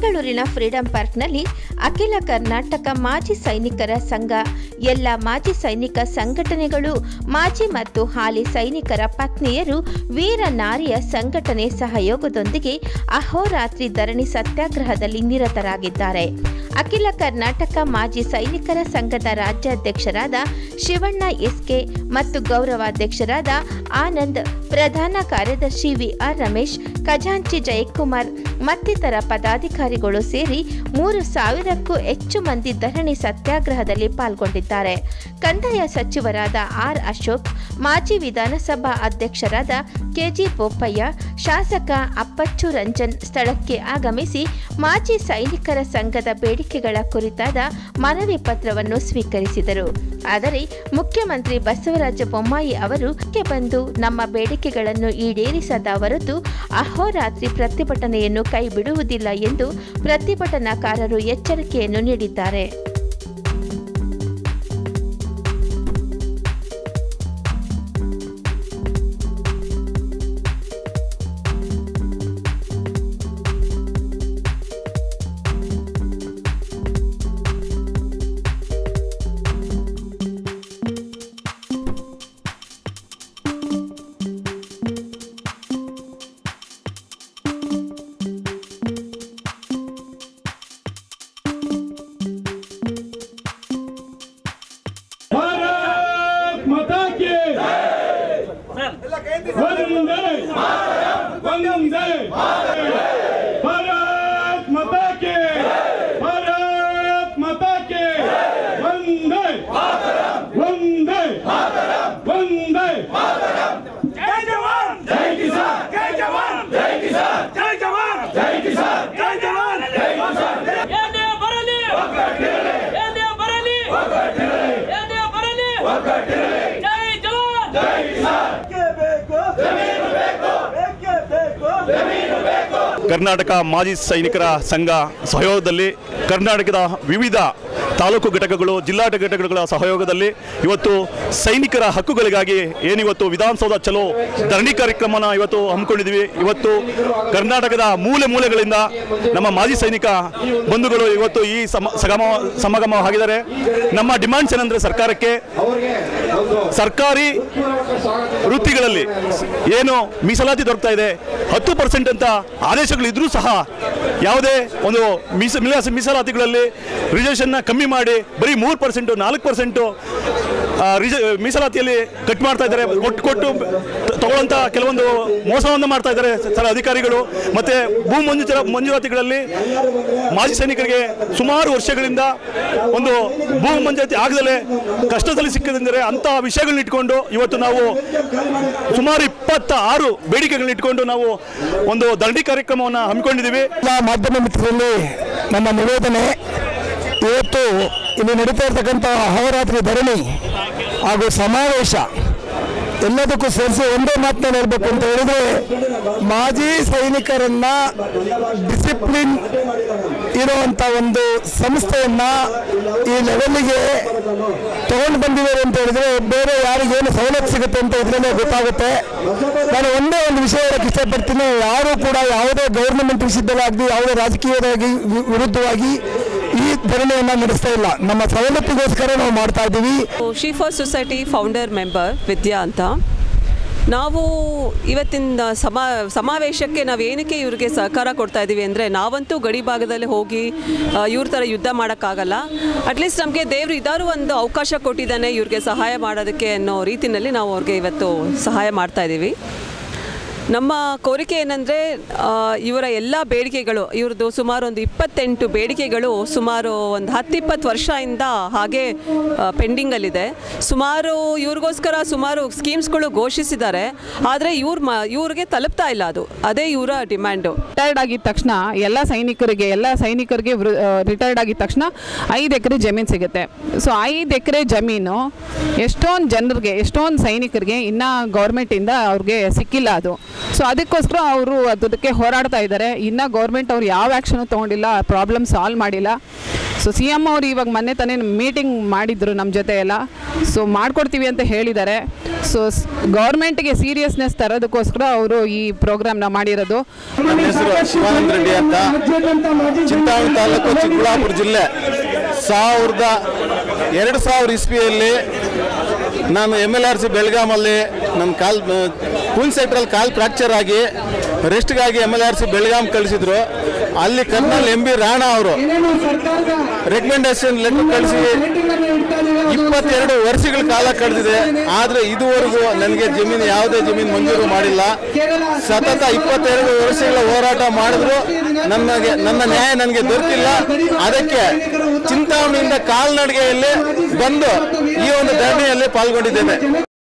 ಬೆಂಗಳೂರಿನ ಫ್ರೀಡಂ ಪಾರ್ಕ್ನಲ್ಲಿ ಅಖಿಲ ಕರ್ನಾಟಕ ಮಾಜಿ ಸೈನಿಕರ ಸಂಘ ಎಲ್ಲ ಮಾಜಿ ಸೈನಿಕ ಸಂಘಟನೆಗಳು ಮಾಜಿ ಮತ್ತು ಹಾಲಿ ಸೈನಿಕರ ಪತ್ನಿಯರು ವೀರ ನಾರಿಯ ಸಂಘಟನೆ ಸಹಯೋಗದೊಂದಿಗೆ ಅಹೋರಾತ್ರಿ ಧರಣಿ ಸತ್ಯಾಗ್ರಹದಲ್ಲಿ ನಿರತರಾಗಿದ್ದಾರೆ ಅಖಿಲ ಕರ್ನಾಟಕ ಮಾಜಿ ಸೈನಿಕರ ಸಂಘದ ರಾಜ್ಯಾಧ್ಯಕ್ಷರಾದ ಶಿವಣ್ಣ ಎಸ್ಕೆ ಮತ್ತು ಗೌರವಾಧ್ಯಕ್ಷರಾದ ಆನಂದ್ ಪ್ರಧಾನ ಕಾರ್ಯದರ್ಶಿ ವಿಆರ್ ರಮೇಶ್ ಖಜಾಂಚಿ ಜಯಕುಮಾರ್ ಮತ್ತಿತರ ಪದಾಧಿಕಾರಿಗಳು ಸೇರಿ ಮೂರು ಸಾವಿರಕ್ಕೂ ಹೆಚ್ಚು ಮಂದಿ ಧರಣಿ ಸತ್ಯಾಗ್ರಹದಲ್ಲಿ ಪಾಲ್ಗೊಂಡಿದ್ದಾರೆ ಕಂದಾಯ ಸಚಿವರಾದ ಆರ್ ಅಶೋಕ್ ಮಾಜಿ ವಿಧಾನಸಭಾ ಅಧ್ಯಕ್ಷರಾದ ಕೆಜಿ ಬೋಪಯ್ಯ ಶಾಸಕ ಅಪ್ಪಚ್ಚು ರಂಜನ್ ಸ್ಥಳಕ್ಕೆ ಆಗಮಿಸಿ ಮಾಜಿ ಸೈನಿಕರ ಸಂಘದ ಬೇಡಿಕೆಗಳ ಕುರಿತಾದ ಮನವಿ ಪತ್ರವನ್ನು ಸ್ವೀಕರಿಸಿದರು ಆದರೆ ಮುಖ್ಯಮಂತ್ರಿ ಬಸವರಾಜ ಬೊಮ್ಮಾಯಿ ಅವರು ಕ್ಕೆ ಬಂದು ನಮ್ಮ ಬೇಡಿಕೆಗಳನ್ನು ಈಡೇರಿಸದ ಹೊರತು ಅಹೋರಾತ್ರಿ ಪ್ರತಿಭಟನೆಯನ್ನು ಕೈಬಿಡುವುದಿಲ್ಲ ಎಂದು ಪ್ರತಿಭಟನಾಕಾರರು ಎಚ್ಚರಿಕೆಯನ್ನು ನೀಡಿದ್ದಾರೆ भारत माता की वंदे वंदे भारत माता की भारत माता की वंदे वंदे वंदे जय जवान जय किसान जय जवान जय किसान जय जवान जय किसान जय जवान जय किसान ಏನೇ ಬರಲಿ ಏನೇ ಬರಲಿ ಏನೇ ಬರಲಿ ಜೈ ಜವಾನ್ के ಬೇಕು ಜಮೀನು ಬೇಕು ಬೇಕೇ ಬೇಕು ಜಮೀನು ಬೇಕು ಕರ್ನಾಟಕ ಮಾಜಿ ಸೈನಿಕರ ಸಂಘ ಸಹಯೋಗದಲ್ಲಿ ಕರ್ನಾಟಕದ ವಿವಿಧ ತಾಲೂಕು ಘಟಕಗಳು ಜಿಲ್ಲಾ ಘಟಕಗಳ ಸಹಯೋಗದಲ್ಲಿ ಇವತ್ತು ಸೈನಿಕರ ಹಕ್ಕುಗಳಿಗಾಗಿ ಏನಿವತ್ತು ವಿಧಾನಸೌಧ ಚಲೋ ಧರಣಿ ಕಾರ್ಯಕ್ರಮನ ಇವತ್ತು ಹಮ್ಮಿಕೊಂಡಿದ್ದೀವಿ ಇವತ್ತು ಕರ್ನಾಟಕದ ಮೂಲೆ ಮೂಲೆಗಳಿಂದ ನಮ್ಮ ಮಾಜಿ ಸೈನಿಕ ಬಂಧುಗಳು ಇವತ್ತು ಈ ಸಮ ಸಗಮ ಸಮಾಗಮ ಆಗಿದ್ದಾರೆ ನಮ್ಮ ಡಿಮಾಂಡ್ಸ್ ಏನಂದ್ರೆ ಸರ್ಕಾರಕ್ಕೆ ಸರ್ಕಾರಿ ವೃತ್ತಿಗಳಲ್ಲಿ ಏನು ಮೀಸಲಾತಿ ದೊರಕ್ತಾ ಇದೆ ಹತ್ತು ಪರ್ಸೆಂಟ್ ಅಂತ ಆದೇಶಗಳು ಇದ್ರೂ ಸಹ ಯಾವುದೇ ಒಂದು ಮೀಸ ಮೀಸ ಮೀಸಲಾತಿಗಳಲ್ಲಿ ರಿಸರ್ವೇಷನ್ನ ಕಮ್ಮಿ ಮಾಡಿ ಬರೀ ಮೂರು ಪರ್ಸೆಂಟು ನಾಲ್ಕು ಪರ್ಸೆಂಟು ರಿಸ ಮೀಸಲಾತಿಯಲ್ಲಿ ಕಟ್ ಮಾಡ್ತಾ ಇದ್ದಾರೆ ಕೊಟ್ಟು ಕೊಟ್ಟು ತ- ತಗೊಳ್ಳೋಂಥ ಕೆಲವೊಂದು ಮೋಸವನ್ನು ಮಾಡ್ತಾ ಇದ್ದಾರೆ ಸರ್ ಅಧಿಕಾರಿಗಳು ಮತ್ತು ಭೂ ಮಂಜೂರ ಮಂಜೂರಾತಿಗಳಲ್ಲಿ ಮಾಜಿ ಸೈನಿಕರಿಗೆ ಸುಮಾರು ವರ್ಷಗಳಿಂದ ಒಂದು ಭೂ ಮಂಜೂರಾತಿ ಆಗದಲ್ಲೇ ಕಷ್ಟದಲ್ಲಿ ಸಿಕ್ಕದಂದರೆ ಅಂಥ ವಿಷಯಗಳನ್ನ ಇಟ್ಕೊಂಡು ಇವತ್ತು ನಾವು ಸುಮಾರು ಇಪ್ಪತ್ತ ಆರು ಬೇಡಿಕೆಗಳನ್ನ ಇಟ್ಕೊಂಡು ನಾವು ಒಂದು ದಂಡಿ ಕಾರ್ಯಕ್ರಮವನ್ನು ಹಮ್ಮಿಕೊಂಡಿದ್ದೀವಿ ಎಲ್ಲ ಮಾಧ್ಯಮ ಮಿತ್ರರಲ್ಲಿ ನಮ್ಮ ನಿವೇದನೆ ಇವತ್ತು ಇಲ್ಲಿ ನಡೀತಾ ಇರ್ತಕ್ಕಂಥ ಅಹೋರಾತ್ರಿ ಧರಣಿ ಹಾಗೂ ಸಮಾವೇಶ ಎಲ್ಲದಕ್ಕೂ ಸೇರಿಸಿ ಒಂದೇ ಮಾತನ್ನ ಹೇಳಬೇಕು ಅಂತ ಹೇಳಿದ್ರೆ ಮಾಜಿ ಸೈನಿಕರನ್ನ ಡಿಸಿಪ್ಲಿನ್ ಇರುವಂತ ಒಂದು ಸಂಸ್ಥೆಯನ್ನ ಈ ಲೆವೆಲ್ಗೆ ತಗೊಂಡು ಬಂದಿದ್ದಾರೆ ಅಂತ ಹೇಳಿದ್ರೆ ಬೇರೆ ಯಾರಿಗೇನು ಸವಲತ್ತು ಸಿಗುತ್ತೆ ಅಂತ ಇದ್ರಲ್ಲೇ ಗೊತ್ತಾಗುತ್ತೆ ನಾನು ಒಂದೇ ಒಂದು ವಿಷಯ ಹೇಳಕ್ಕೆ ಇಷ್ಟಪಡ್ತೀನಿ ಯಾರು ಕೂಡ ಯಾವುದೇ ಗೌರ್ಮೆಂಟ್ ವಿಷಯದಲ್ಲಾಗಲಿ ಯಾವುದೇ ರಾಜಕೀಯವಾಗಿ ವಿ- ವಿರುದ್ಧವಾಗಿ ಈ ಧರಣಿಯನ್ನು ನಡೆಸ್ತಾ ಇಲ್ಲ ನಮ್ಮ ಸವಲತ್ತಿಗೋಸ್ಕರ ನಾವು ಮಾಡ್ತಾ ಇದ್ದೀವಿ Shifa society founder member Vidya ಅಂತ ನಾವು ಇವತ್ತಿನ ಸಮಾ ಸಮಾವೇಶಕ್ಕೆ ನಾವು ಏನಕ್ಕೆ ಇವ್ರಿಗೆ ಸಹಕಾರ ಕೊಡ್ತಾ ಇದ್ದೀವಿ ಅಂದರೆ ನಾವಂತೂ ಗಡಿ ಭಾಗದಲ್ಲಿ ಹೋಗಿ ಆ, ಇವ್ರ ಥರ ಯುದ್ಧ ಮಾಡೋಕ್ಕಾಗಲ್ಲ ಅಟ್ಲೀಸ್ಟ್ ನಮಗೆ ದೇವರು ಇದಾರು ಒಂದು ಅವಕಾಶ ಕೊಟ್ಟಿದ್ದಾನೆ ಇವ್ರಿಗೆ ಸಹಾಯ ಮಾಡೋದಕ್ಕೆ ಅನ್ನೋ ರೀತಿಯಲ್ಲಿ ನಾವು ಅವ್ರಿಗೆ ಇವತ್ತು ಸಹಾಯ ಮಾಡ್ತಾ ಇದ್ದೀವಿ ನಮ್ಮ ಕೋರಿಕೆ ಏನಂದರೆ ಇವರ ಎಲ್ಲ ಬೇಡಿಕೆಗಳು ಇವ್ರದ್ದು ಸುಮಾರು ಒಂದು ಇಪ್ಪತ್ತೆಂಟು ಬೇಡಿಕೆಗಳು ಸುಮಾರು ಒಂದು ಹತ್ತಿಪ್ಪತ್ತು ವರ್ಷದಿಂದ ಹಾಗೆ ಪೆಂಡಿಂಗಲ್ಲಿದೆ ಸುಮಾರು ಇವ್ರಿಗೋಸ್ಕರ ಸುಮಾರು ಸ್ಕೀಮ್ಸ್ಗಳು ಘೋಷಿಸಿದ್ದಾರೆ ಆದರೆ ಇವ್ರ ಮ ಇವ್ರಿಗೆ ತಲುಪ್ತಾ ಇಲ್ಲ ಅದು ಅದೇ ಇವರ ಡಿಮ್ಯಾಂಡು ರಿಟೈರ್ಡ್ ಆಗಿದ ತಕ್ಷಣ ಎಲ್ಲ ಸೈನಿಕರಿಗೆ ಎಲ್ಲ ಸೈನಿಕರಿಗೆ ರಿಟೈರ್ಡ್ ಆಗಿದ ತಕ್ಷಣ ಐದು ಎಕರೆ ಜಮೀನು ಸಿಗುತ್ತೆ ಸೊ ಐದು ಎಕರೆ ಜಮೀನು ಎಷ್ಟೊಂದು ಜನರಿಗೆ ಎಷ್ಟೊಂದು ಸೈನಿಕರಿಗೆ ಇನ್ನೂ ಗೌರ್ಮೆಂಟಿಂದ ಅವ್ರಿಗೆ ಸಿಕ್ಕಿಲ್ಲ ಅದು ಸೊ ಅದಕ್ಕೋಸ್ಕರ ಅವರು ಅದಕ್ಕೆ ಹೋರಾಡ್ತಾ ಇದ್ದಾರೆ ಇನ್ನು ಗೌರ್ಮೆಂಟ್ ಅವ್ರು ಯಾವ ಆ್ಯಕ್ಷನು ತೊಗೊಂಡಿಲ್ಲ ಪ್ರಾಬ್ಲಮ್ ಸಾಲ್ವ್ ಮಾಡಿಲ್ಲ ಸೊ ಸಿ ಎಮ್ ಅವರು ಇವಾಗ ಮೊನ್ನೆ ತಾನೇ ಮೀಟಿಂಗ್ ಮಾಡಿದ್ರು ನಮ್ಮ ಜೊತೆ ಎಲ್ಲ ಸೊ ಮಾಡ್ಕೊಡ್ತೀವಿ ಅಂತ ಹೇಳಿದ್ದಾರೆ ಸೊ ಗೌರ್ಮೆಂಟ್ಗೆ ಸೀರಿಯಸ್ನೆಸ್ ತರೋದಕ್ಕೋಸ್ಕರ ಅವರು ಈ ಪ್ರೋಗ್ರಾಮ್ನ ಮಾಡಿರೋದು ನನ್ನ ಹೆಸರು ಶಿವಾನಂದ ರೆಡ್ಡಿ ಅಂತ ಚಿಂತಾಮಣಿ ತಾಲೂಕು ಚಿಕ್ಕಬಳ್ಳಾಪುರ ಜಿಲ್ಲೆ ಸಾವಿರದ ಎರಡು ಸಾವಿರ ಇಸ್ವಿಯಲ್ಲಿ ನಾನು ಎಮ್ ಎಲ್ ಆರ್ ಸಿ ಬೆಳಗಾಮಲ್ಲಿ ನನ್ನ ಕಾಲ್ ಕೂಲ್ ಸೆಕ್ಟ್ರಲ್ಲಿ ಕಾಲ್ ಫ್ರಾಕ್ಚರ್ ಆಗಿ ರೆಸ್ಟ್ಗಾಗಿ M L R C Belgaum ಕಳಿಸಿದ್ರು ಅಲ್ಲಿ ಕರ್ನಲ್ ಎಂ ಬಿ ರಾಣಾ ಅವರು ರೆಕಮೆಂಡೇಶನ್ ಲೆಟರ್ ಕಳಿಸಿ ಇಪ್ಪತ್ತೆರಡು ವರ್ಷಗಳ ಕಾಲ ಕಳೆದಿದೆ ಆದರೆ ಇದುವರೆಗೂ ನನಗೆ ಜಮೀನು ಯಾವುದೇ ಜಮೀನು ಮಂಜೂರು ಮಾಡಿಲ್ಲ ಸತತ ಇಪ್ಪತ್ತೆರಡು ವರ್ಷಗಳ ಹೋರಾಟ ಮಾಡಿದ್ರು ನನಗೆ ನನ್ನ ನ್ಯಾಯ ನನಗೆ ದೊರಕಿಲ್ಲ ಅದಕ್ಕೆ ಚಿಂತಾಮಣಿಯಿಂದ ಕಾಲ್ನಡಿಗೆಯಲ್ಲಿ ಬಂದು ಈ ಒಂದು ಧರಣಿಯಲ್ಲಿ ಪಾಲ್ಗೊಂಡಿದ್ದೇನೆ